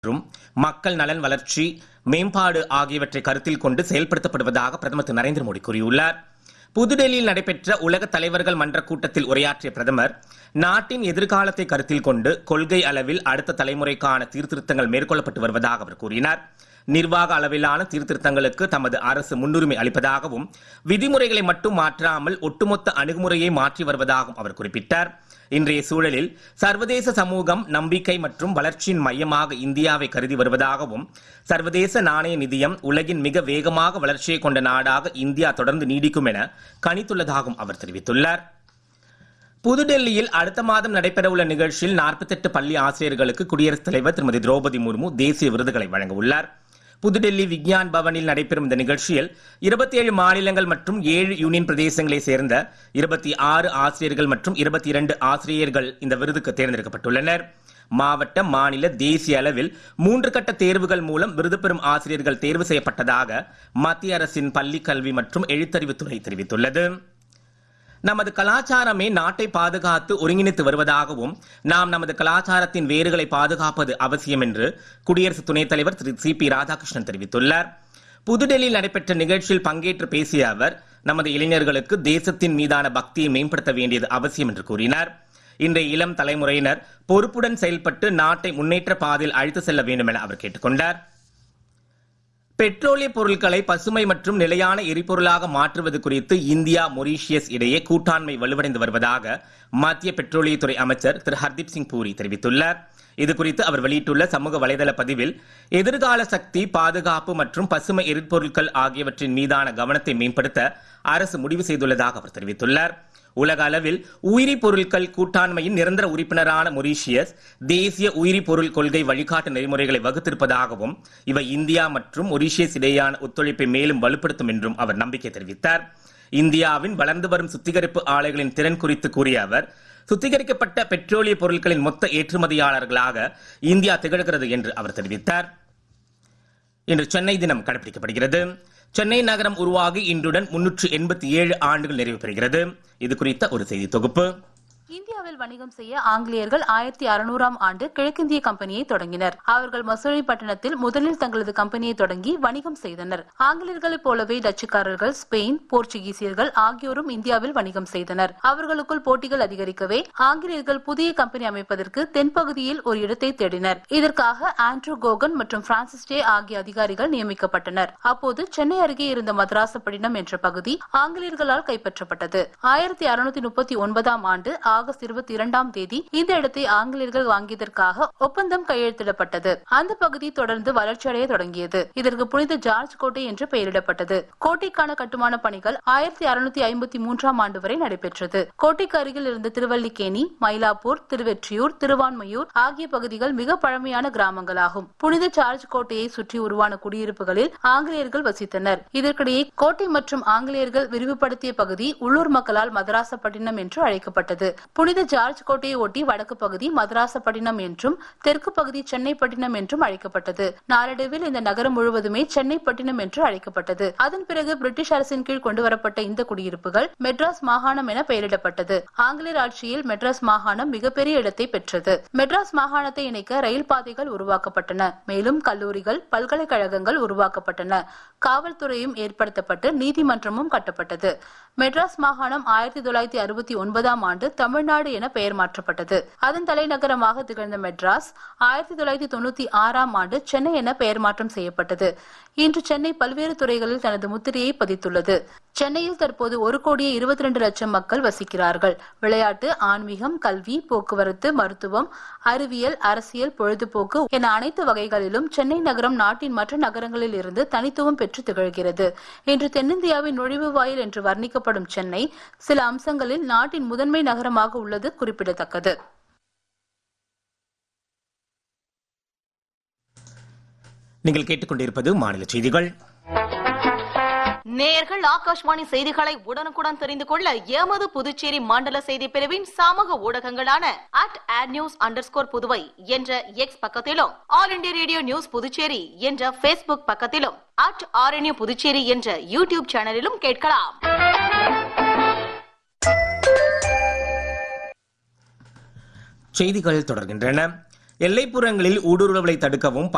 மற்றும் மக்கள் நலன் வளர்ச்சி மேம்பாடு ஆகியவற்றை கருத்தில் கொண்டு செயல்படுத்தப்படுவதாக பிரதமர் திரு நரேந்திர மோடி கூறியுள்ளார் புதுடெல்லியில் நடைபெற்ற உலக தலைவர்கள் மன்ற கூட்டத்தில் உரையாற்றிய பிரதமர் நாட்டின் எதிர்காலத்தை கருத்தில் கொண்டு கொள்கை அளவில் அடுத்த தலைமுறைக்கான சீர்திருத்தங்கள் மேற்கொள்ளப்பட்டு வருவதாக அவர் கூறினார் நிர்வாக அளவிலான சீர்திருத்தங்களுக்கு தமது அரசு முன்னுரிமை அளிப்பதாகவும் விதிமுறைகளை மட்டும் மாற்றாமல் ஒட்டுமொத்த அணுகுமுறையை மாற்றி வருவதாகவும் அவர் குறிப்பிட்டார் இன்றைய சூழலில் சர்வதேச சமூகம் நம்பிக்கை மற்றும் வளர்ச்சியின் மையமாக இந்தியாவை கருதி வருவதாகவும் சர்வதேச நாணய நிதியம் உலகின் மிக வேகமாக வளர்ச்சியை கொண்ட நாடாக இந்தியா தொடர்ந்து நீடிக்கும் என கணித்துள்ளதாகவும் அவர் தெரிவித்துள்ளார் புதுடெல்லியில் அடுத்த மாதம் நடைபெறவுள்ள நிகழ்ச்சியில் 48 பள்ளி ஆசிரியர்களுக்கு குடியரசுத் தலைவர் திருமதி திரௌபதி முர்மு தேசிய விருதுகளை வழங்க உள்ளார் புதுடெல்லி விக்யான் பவனில் நடைபெறும் இந்த நிகழ்ச்சியில் 27 மாநிலங்கள் மற்றும் ஏழு யூனியன் பிரதேசங்களைச் சேர்ந்த 26 ஆசிரியர்கள் மற்றும் 22 ஆசிரியர்கள் இந்த விருதுக்கு தேர்ந்தெடுக்கப்பட்டுள்ளனர் மாவட்ட மாநில தேசிய அளவில் மூன்று கட்ட தேர்வுகள் மூலம் விருது பெறும் ஆசிரியர்கள் தேர்வு செய்யப்பட்டதாக மத்திய அரசின் பள்ளிக் கல்வி மற்றும் எழுத்தறிவுத்துறை தெரிவித்துள்ளது நமது கலாச்சாரமே நாட்டை பாதுகாத்து ஒருங்கிணைத்து வருவதாகவும் நாம் நமது கலாச்சாரத்தின் வேர்களை பாதுகாப்பது அவசியம் என்று குடியரசு துணைத் தலைவர் திரு சி பி ராதாகிருஷ்ணன் தெரிவித்துள்ளார் புதுடெல்லியில் நடைபெற்ற நிகழ்ச்சியில் பங்கேற்று பேசிய அவர் நமது இளைஞர்களுக்கு தேசத்தின் மீதான பக்தியை மேம்படுத்த வேண்டியது அவசியம் என்று கூறினார் இன்றைய இளம் தலைமுறையினர் பொறுப்புடன் செயல்பட்டு நாட்டை முன்னேற்ற பாதையில் அழைத்து செல்ல வேண்டும் என அவர் கேட்டுக்கொண்டார் பெட்ரோலிய பொருட்களை பசுமை மற்றும் நிலையான எரிபொருளாக மாற்றுவது குறித்து இந்தியா மொரீஷியஸ் இடையே கூட்டாண்மை வலுவடைந்து வருவதாக மத்திய பெட்ரோலியத்துறை அமைச்சர் திரு ஹர்தீப் சிங் பூரி தெரிவித்துள்ளார் இது குறித்து அவர் வெளியிட்டுள்ள சமூக வலைதள பதிவில் எதிர்கால சக்தி பாதுகாப்பு மற்றும் பசுமை எரிபொருட்கள் ஆகியவற்றின் மீதான கவனத்தை மேம்படுத்த அரசு முடிவு செய்துள்ளதாக அவர் தெரிவித்துள்ளார் உலக அளவில் உயிரி பொருட்கள் கூட்டாண்மையின் நிரந்தர உறுப்பினரான மொரீஷியஸ் தேசிய உயிரி பொருள் கொள்கை வழிகாட்டு நெறிமுறைகளை வகுத்திருப்பதாகவும் இவை இந்தியா மற்றும் மொரீஷியஸ் இடையேயான ஒத்துழைப்பை மேலும் வலுப்படுத்தும் என்றும் அவர் நம்பிக்கை தெரிவித்தார் இந்தியாவின் வளர்ந்து வரும் சுத்திகரிப்பு ஆலைகளின் திறன் குறித்து கூறிய அவர் சுத்திகரிக்கப்பட்ட பெட்ரோலிய பொருட்களின் மொத்த ஏற்றுமதியாளர்களாக இந்தியா திகழ்கிறது என்று அவர் தெரிவித்தார் இன்று சென்னை தினம் கடைபிடிக்கப்படுகிறது சென்னை நகரம் உருவாகி இன்றுடன் முன்னூற்று எண்பத்தி ஏழு ஆண்டுகள் நிறைவு பெறுகிறது இது குறித்த ஒரு செய்தி தொகுப்பு இந்தியாவில் வணிகம் செய்ய ஆங்கிலேயர்கள் ஆயிரத்தி அறுநூறாம் ஆண்டு கிழக்கிந்திய கம்பெனியை தொடங்கினர் அவர்கள் மசூலிப்பட்டினத்தில் முதலில் தங்களது கம்பெனியை தொடங்கி வணிகம் செய்தனர் ஆங்கிலேயர்களைப் போலவே டச்சுக்காரர்கள் ஸ்பெயின் போர்ச்சுகீசியர்கள் ஆகியோரும் இந்தியாவில் வணிகம் செய்தனர் அவர்களுக்குள் போட்டிகள் அதிகரிக்கவே ஆங்கிலேயர்கள் புதிய கம்பெனி அமைப்பதற்கு தென்பகுதியில் ஒரு இடத்தை தேடினர் இதற்காக ஆண்ட்ரூ கோகன் மற்றும் பிரான்சிஸ் டே ஆகிய அதிகாரிகள் நியமிக்கப்பட்டனர் அப்போது சென்னை அருகே இருந்த மதராசப்பட்டினம் என்ற பகுதி ஆங்கிலேயர்களால் கைப்பற்றப்பட்டது ஆயிரத்தி அறுநூத்தி முப்பத்தி ஒன்பதாம் ஆண்டு ஆகஸ்ட் இருபத்தி இரண்டாம் தேதி இந்த இடத்தை ஆங்கிலேயர்கள் வாங்கியதற்காக ஒப்பந்தம் கையெழுத்திடப்பட்டது அந்த பகுதி தொடர்ந்து வளர்ச்சியடைய தொடங்கியது இதற்கு புனித ஜார்ஜ் கோட்டை என்று பெயரிடப்பட்டது கோட்டைக்கான கட்டுமான பணிகள் ஆயிரத்தி அறுநூத்தி ஐம்பத்தி மூன்றாம் ஆண்டு வரை நடைபெற்றது கோட்டைக்கு அருகில் இருந்த திருவல்லிக்கேணி மயிலாப்பூர் திருவெற்றியூர் திருவான்மையூர் ஆகிய பகுதிகள் மிக பழமையான கிராமங்களாகும் புனித ஜார்ஜ் கோட்டையை சுற்றி உருவான குடியிருப்புகளில் ஆங்கிலேயர்கள் வசித்தனர் இதற்கிடையே கோட்டை மற்றும் ஆங்கிலேயர்கள் விரிவுபடுத்திய பகுதி உள்ளூர் மக்களால் மதராசப்பட்டினம் என்று அழைக்கப்பட்டது புனித ஜார்ஜ் கோட்டையை ஒட்டி வடக்கு பகுதி மதராசப்பட்டினம் என்றும் தெற்கு பகுதி சென்னைப்பட்டினம் என்றும் அழைக்கப்பட்டது நாளடைவில் இந்த நகரம் முழுவதுமே சென்னைப்பட்டினம் என்று அழைக்கப்பட்டது அதன் பிறகு பிரிட்டிஷ் அரசின் கீழ் கொண்டுவரப்பட்ட இந்த குடியிருப்புகள் மெட்ராஸ் மாகாணம் என பெயரிடப்பட்டது ஆங்கிலேயர் ஆட்சியில் மெட்ராஸ் மாகாணம் மிகப்பெரிய இடத்தை பெற்றது மெட்ராஸ் மாகாணத்தை இணைக்க ரயில் பாதைகள் உருவாக்கப்பட்டன மேலும் கல்லூரிகள் பல்கலைக்கழகங்கள் உருவாக்கப்பட்டன காவல்துறையும் ஏற்படுத்தப்பட்டு நீதிமன்றமும் கட்டப்பட்டது மெட்ராஸ் மாகாணம் ஆயிரத்தி தொள்ளாயிரத்தி அறுபத்தி ஒன்பதாம் ஆண்டு தமிழ்நாடு என பெயர் மாற்றப்பட்டது அதன் தலைநகரமாக திகழ்ந்த மெட்ராஸ் ஆயிரத்தி தொள்ளாயிரத்தி தொண்ணூத்தி ஆறாம் ஆண்டு சென்னை என பெயர் மாற்றம் செய்யப்பட்டது இன்று சென்னை பல்வேறு துறைகளில் தனது முத்திரையை பதித்துள்ளது சென்னையில் தற்போது ஒரு கோடியே இருபத்தி ரெண்டு லட்சம் மக்கள் வசிக்கிறார்கள் விளையாட்டு ஆன்மீகம் கல்வி போக்குவரத்து மருத்துவம் அறிவியல் அரசியல் பொழுதுபோக்கு என அனைத்து வகைகளிலும் சென்னை நகரம் நாட்டின் மற்ற நகரங்களில் இருந்து தனித்துவம் பெற்று திகழ்கிறது இன்று தென்னிந்தியாவின் நுழைவு வாயில் என்று வர்ணிக்கப்படும் சென்னை சில அம்சங்களில் நாட்டின் முதன்மை நகரமாக உள்ளது குறிப்பிடத்தக்கது நீங்கள் கேட்டுக்கொண்டிருப்பது மாநில செய்திகள் நேயர்கள் ஆகாஷ்வாணி செய்திகளை உடனுக்குடன் தெரிந்து கொள்ள எமது புதுச்சேரி மண்டல செய்தி பிரிவின் சமூக ஊடகங்களான அட் ஆட் நியூஸ் அண்டர் புதுவை என்ற எக்ஸ் பக்கத்திலும் All India Radio news Puducherry என்ற பேஸ்புக் பக்கத்திலும் அட் ஆர்என்யூ புதுச்சேரி என்ற யூடியூப் சேனலிலும் கேட்கலாம் செய்திகள் தொடர்கின்றன எல்லைப்புறங்களில் ஊடுருவலை தடுக்கவும்